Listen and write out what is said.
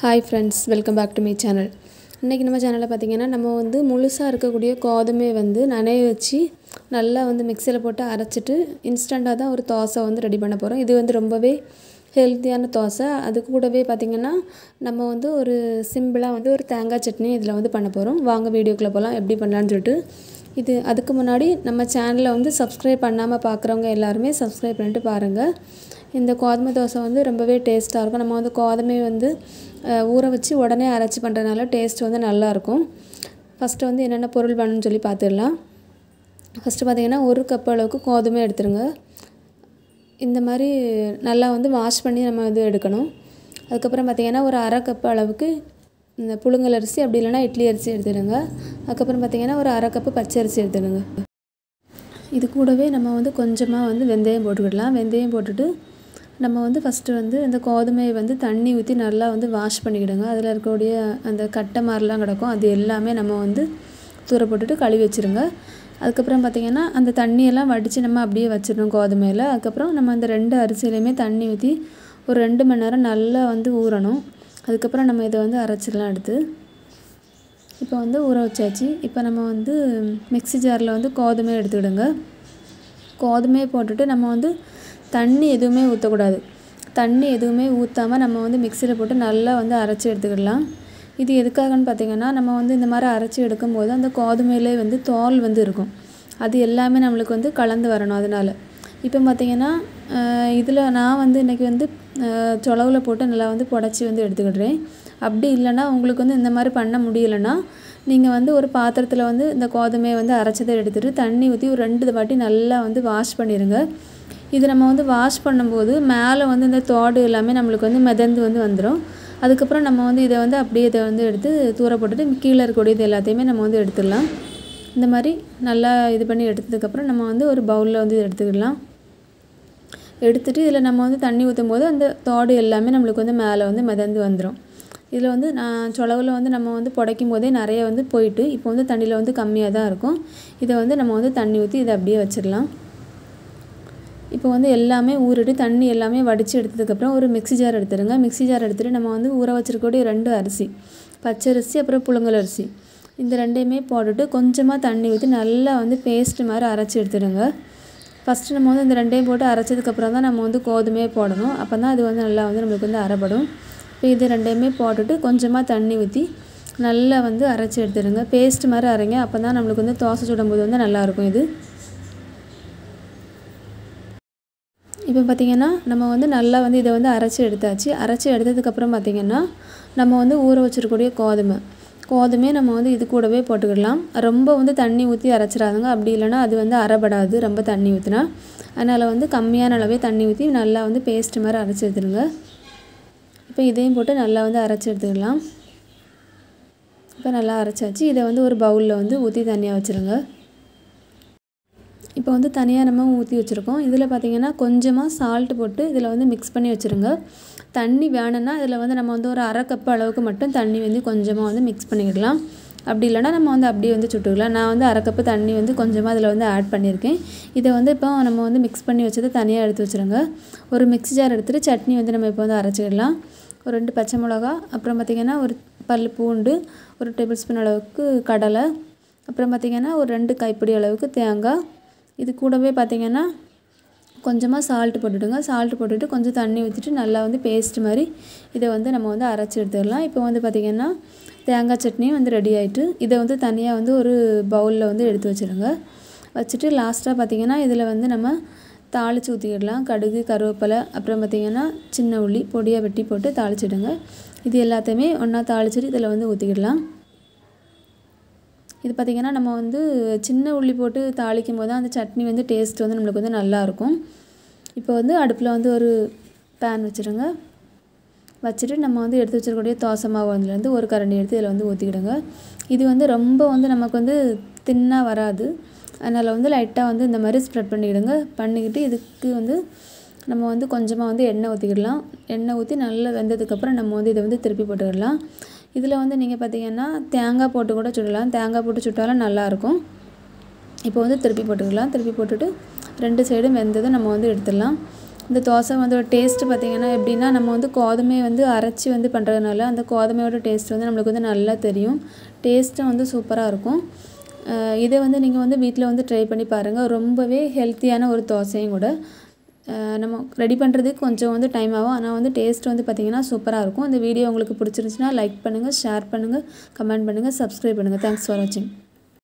hi friends welcome back to my channel இன்றைக்கி நம்ம சேனலில் பார்த்தீங்கன்னா நம்ம வந்து முழுசாக இருக்கக்கூடிய கோதுமையை வந்து நனைய வச்சு நல்லா வந்து மிக்சியில் போட்டு அரைச்சிட்டு இன்ஸ்டண்ட்டாக தான் ஒரு தோசை வந்து ரெடி பண்ண போகிறோம் இது வந்து ரொம்பவே ஹெல்த்தியான தோசை அது கூடவே பார்த்திங்கன்னா நம்ம வந்து ஒரு சிம்பிளாக வந்து ஒரு தேங்காய் சட்னி இதில் வந்து பண்ண போகிறோம் வாங்க வீடியோக்குள்ளே போகலாம் எப்படி பண்ணலான்னு சொல்லிட்டு இது அதுக்கு முன்னாடி நம்ம சேனலை வந்து சப்ஸ்கிரைப் பண்ணாமல் பார்க்குறவங்க எல்லாருமே சப்ஸ்கிரைப் பண்ணிட்டு பாருங்கள் இந்த கோதுமை தோசை வந்து ரொம்பவே டேஸ்ட்டாக இருக்கும் நம்ம வந்து கோதுமை வந்து அஹ், ஊற வச்சு உடனே அரைச்சி பண்ணுறதுனால டேஸ்ட் வந்து நல்லாயிருக்கும் ஃபஸ்ட்டு வந்து என்னென்ன பொருள் வேணும்னு சொல்லி பார்த்துடலாம் ஃபஸ்ட்டு பார்த்தீங்கன்னா ஒரு கப் அளவுக்கு கோதுமை எடுத்துருங்க இந்த மாதிரி நல்லா வந்து வாஷ் பண்ணி நம்ம வந்து எடுக்கணும் அதுக்கப்புறம் பார்த்தீங்கன்னா ஒரு அரை கப் அளவுக்கு இந்த புழுங்கல் அரிசி அப்படி இல்லைன்னா இட்லி அரிசி எடுத்துடுங்க அதுக்கப்புறம் பார்த்தீங்கன்னா ஒரு அரை கப்பு பச்சை அரிசி எடுத்துடுங்க இது கூடவே நம்ம வந்து கொஞ்சமாக வந்து வெந்தயம் போட்டுக்கிடலாம் வெந்தயம் போட்டுட்டு நம்ம வந்து ஃபஸ்ட்டு வந்து இந்த கோதுமையை வந்து தண்ணி ஊற்றி நல்லா வந்து வாஷ் பண்ணிக்கிடுங்க அதில் இருக்கக்கூடிய அந்த கட்டை மாதிரிலாம் கிடக்கும் அது எல்லாமே நம்ம வந்து தூர போட்டுட்டு கழுவி வச்சுருங்க அதுக்கப்புறம் பார்த்திங்கன்னா அந்த தண்ணியெல்லாம் வடித்து நம்ம அப்படியே வச்சிடணும் கோதுமையில் அதுக்கப்புறம் நம்ம அந்த ரெண்டு அரிசியிலையுமே தண்ணி ஊற்றி ஒரு ரெண்டு மணி நேரம் நல்லா வந்து ஊறணும் அதுக்கப்புறம் நம்ம இதை வந்து அரைச்சிடலாம் எடுத்து இப்போ வந்து ஊற வச்சாச்சு இப்போ நம்ம வந்து மிக்ஸி ஜாரில் வந்து கோதுமையை எடுத்துக்கிடுங்க கோதுமையை போட்டுட்டு நம்ம வந்து தண்ணி எதுவுமே ஊற்றக்கூடாது தண்ணி எதுவுமே ஊற்றாமல் நம்ம வந்து மிக்சியில் போட்டு நல்லா வந்து அரைச்சி எடுத்துக்கிடலாம் இது எதுக்காகன்னு பார்த்தீங்கன்னா நம்ம வந்து இந்த மாதிரி அரைச்சி எடுக்கும்போது அந்த கோதுமையிலே வந்து தோல் வந்து இருக்கும் அது எல்லாமே நம்மளுக்கு வந்து கலந்து வரணும் அதனால் இப்போ பார்த்தீங்கன்னா இதில் நான் வந்து இன்றைக்கி வந்து சொலவில் போட்டு நல்லா வந்து புடச்சி வந்து எடுத்துக்கிடுறேன் அப்படி இல்லைன்னா உங்களுக்கு வந்து இந்த மாதிரி பண்ண முடியலைன்னா நீங்கள் வந்து ஒரு பாத்திரத்தில் வந்து இந்த கோதுமையை வந்து அரைச்சதை எடுத்துகிட்டு தண்ணி ஊற்றி ஒரு ரெண்டு வாட்டி நல்லா வந்து வாஷ் பண்ணிடுங்க இது நம்ம வந்து வாஷ் பண்ணும்போது மேலே வந்து இந்த தோடு எல்லாமே நம்மளுக்கு வந்து மிதந்து வந்து வந்துடும் அதுக்கப்புறம் நம்ம வந்து இதை வந்து அப்படியே இதை வந்து எடுத்து தூர போட்டுட்டு கீழே இருக்கக்கூடியது எல்லாத்தையுமே நம்ம வந்து எடுத்துடலாம் இந்த மாதிரி நல்லா இது பண்ணி எடுத்ததுக்கப்புறம் நம்ம வந்து ஒரு பவுலில் வந்து இதை எடுத்துக்கிடலாம் எடுத்துட்டு இதில் நம்ம வந்து தண்ணி ஊற்றும் போது அந்த தோடு எல்லாமே நம்மளுக்கு வந்து மேலே வந்து மிதந்து வந்துடும் இதில் வந்து நான் சொலவில் வந்து நம்ம வந்து புடைக்கும் போதே நிறைய வந்து போயிட்டு இப்போ வந்து தண்ணியில் வந்து கம்மியாக தான் இருக்கும் இதை வந்து நம்ம வந்து தண்ணி ஊற்றி இதை அப்படியே வச்சிடலாம் இப்போ வந்து எல்லாமே ஊறிட்டு தண்ணி எல்லாமே வடித்து எடுத்ததுக்கப்புறம் ஒரு மிக்ஸி ஜார் எடுத்துருங்க மிக்ஸி ஜார் எடுத்துகிட்டு நம்ம வந்து ஊற வச்சிருக்கக்கூடிய ரெண்டு அரிசி பச்சரிசி அப்புறம் புழுங்கல் அரிசி இந்த ரெண்டையுமே போட்டுட்டு கொஞ்சமாக தண்ணி ஊற்றி நல்லா வந்து பேஸ்ட்டு மாதிரி அரைச்சி எடுத்துடுங்க ஃபஸ்ட்டு நம்ம வந்து இந்த ரெண்டையும் போட்டு அரைச்சதுக்கப்புறம் தான் நம்ம வந்து கோதுமையே போடணும் அப்போ தான் அது வந்து நல்லா வந்து நம்மளுக்கு வந்து அரைப்படும் இப்போ இது ரெண்டையுமே போட்டுட்டு கொஞ்சமாக தண்ணி ஊற்றி நல்லா வந்து அரைச்சி எடுத்துடுங்க பேஸ்ட் மாதிரி அரைங்க அப்போ தான் நம்மளுக்கு வந்து தோசை சுடும்போது வந்து நல்லாயிருக்கும் இது இப்போ பார்த்திங்கன்னா நம்ம வந்து நல்லா வந்து இதை வந்து அரைச்சி எடுத்தாச்சு அரைச்சி எடுத்ததுக்கப்புறம் பார்த்திங்கன்னா நம்ம வந்து ஊற வச்சிருக்கக்கூடிய கோதுமை கோதுமையை நம்ம வந்து இது கூடவே போட்டுக்கிடலாம் ரொம்ப வந்து தண்ணி ஊற்றி அரைச்சிடாதுங்க அப்படி இல்லைன்னா அது வந்து அரைப்படாது ரொம்ப தண்ணி ஊற்றினா அதனால் வந்து கம்மியான அளவே தண்ணி ஊற்றி நல்லா வந்து பேஸ்ட் மாதிரி அரைச்சி எடுத்துடுங்க இப்போ இதையும் போட்டு நல்லா வந்து அரைச்சி எடுத்துக்கலாம் இப்போ நல்லா அரைச்சாச்சு இதை வந்து ஒரு பவுலில் வந்து ஊற்றி தனியாக வச்சுருங்க இப்போ வந்து தனியாக நம்ம ஊற்றி வச்சுருக்கோம் இதில் பார்த்திங்கன்னா கொஞ்சமாக சால்ட் போட்டு இதில் வந்து மிக்ஸ் பண்ணி வச்சுருங்க தண்ணி வேணும்னா இதில் வந்து நம்ம வந்து ஒரு அரை கப் அளவுக்கு மட்டும் தண்ணி வந்து கொஞ்சமாக வந்து மிக்ஸ் பண்ணிக்கிடலாம் அப்படி இல்லைனா நம்ம வந்து அப்படியே வந்து சுட்டுக்கலாம் நான் வந்து அரை கப்பு தண்ணி வந்து கொஞ்சமாக அதில் வந்து ஆட் பண்ணியிருக்கேன் இதை வந்து இப்போ நம்ம வந்து மிக்ஸ் பண்ணி வச்சதை தனியாக எடுத்து வச்சுருங்க ஒரு மிக்ஸி ஜார் எடுத்துகிட்டு சட்னி வந்து நம்ம இப்போ வந்து அரைச்சிக்கிடலாம் ஒரு ரெண்டு பச்சை மிளகா அப்புறம் பார்த்திங்கன்னா ஒரு பல் பூண்டு ஒரு டேபிள் ஸ்பூன் அளவுக்கு கடலை அப்புறம் பார்த்திங்கன்னா ஒரு ரெண்டு கைப்பிடி அளவுக்கு தேங்காய் இது கூடவே பார்த்திங்கன்னா கொஞ்சமாக சால்ட் போட்டுடுங்க சால்ட் போட்டுட்டு கொஞ்சம் தண்ணி ஊற்றிட்டு நல்லா வந்து பேஸ்ட் மாதிரி இதை வந்து நம்ம வந்து அரைச்சி எடுத்துடலாம் இப்போ வந்து பார்த்திங்கன்னா தேங்காய் சட்னியும் வந்து ரெடி ஆகிட்டு இதை வந்து தனியாக வந்து ஒரு பவுலில் வந்து எடுத்து வச்சுருங்க வச்சுட்டு லாஸ்ட்டாக பார்த்திங்கன்னா இதில் வந்து நம்ம தாளித்து ஊற்றிக்கிடலாம் கடுகு கருவேப்பிலை அப்புறம் பார்த்திங்கன்னா சின்ன உள்ளி பொடியாக வெட்டி போட்டு தாளிச்சிடுங்க இது எல்லாத்தையுமே ஒன்றா தாளிச்சிட்டு இதில் வந்து ஊற்றிக்கிடலாம் இது பார்த்திங்கன்னா நம்ம வந்து சின்ன உள்ளி போட்டு தாளிக்கும் போது அந்த சட்னி வந்து டேஸ்ட் வந்து நம்மளுக்கு வந்து நல்லாயிருக்கும் இப்போ வந்து அடுப்பில் வந்து ஒரு பேன் வச்சுருங்க வச்சுட்டு நம்ம வந்து எடுத்து வச்சிருக்கக்கூடிய தோசை மாவு வந்துலேருந்து ஒரு கரண்டி எடுத்து இதில் வந்து ஊற்றிக்கிடுங்க இது வந்து ரொம்ப வந்து நமக்கு வந்து தின்னாக வராது அதனால் வந்து லைட்டாக வந்து இந்த மாதிரி ஸ்ப்ரெட் பண்ணிக்கிடுங்க பண்ணிக்கிட்டு இதுக்கு வந்து நம்ம வந்து கொஞ்சமாக வந்து எண்ணெய் ஊற்றிக்கிடலாம் எண்ணெய் ஊற்றி நல்லா வெந்ததுக்கப்புறம் நம்ம வந்து இதை வந்து திருப்பி போட்டுக்கிடலாம் இதில் வந்து நீங்கள் பார்த்தீங்கன்னா தேங்காய் போட்டு கூட சுடலாம் தேங்காய் போட்டு சுட்டாலும் நல்லாயிருக்கும் இப்போ வந்து திருப்பி போட்டுக்கலாம் திருப்பி போட்டுட்டு ரெண்டு சைடும் வெந்ததும் நம்ம வந்து எடுத்துடலாம் இந்த தோசை வந்து டேஸ்ட்டு பார்த்திங்கன்னா எப்படின்னா நம்ம வந்து கோதுமையை வந்து அரைச்சி வந்து பண்ணுறதுனால அந்த கோதுமையோட டேஸ்ட் வந்து நம்மளுக்கு வந்து நல்லா தெரியும் டேஸ்ட்டும் வந்து சூப்பராக இருக்கும் அஹ் இதை வந்து நீங்கள் வந்து வீட்டில் வந்து ட்ரை பண்ணி பாருங்கள் ரொம்பவே ஹெல்த்தியான ஒரு தோசையும் கூட அஹ் நம்ம ரெடி பண்ணுறதுக்கு கொஞ்சம் வந்து டைம் ஆகும் ஆனால் வந்து டேஸ்ட் வந்து பார்த்திங்கன்னா சூப்பராக இருக்கும் இந்த வீடியோ உங்களுக்கு பிடிச்சிருந்துச்சுன்னா லைக் பண்ணுங்கள் ஷேர் பண்ணுங்கள் கமெண்ட் பண்ணுங்கள் சப்ஸ்கிரைப் பண்ணுங்கள் தேங்க்ஸ் ஃபார் வாட்சிங்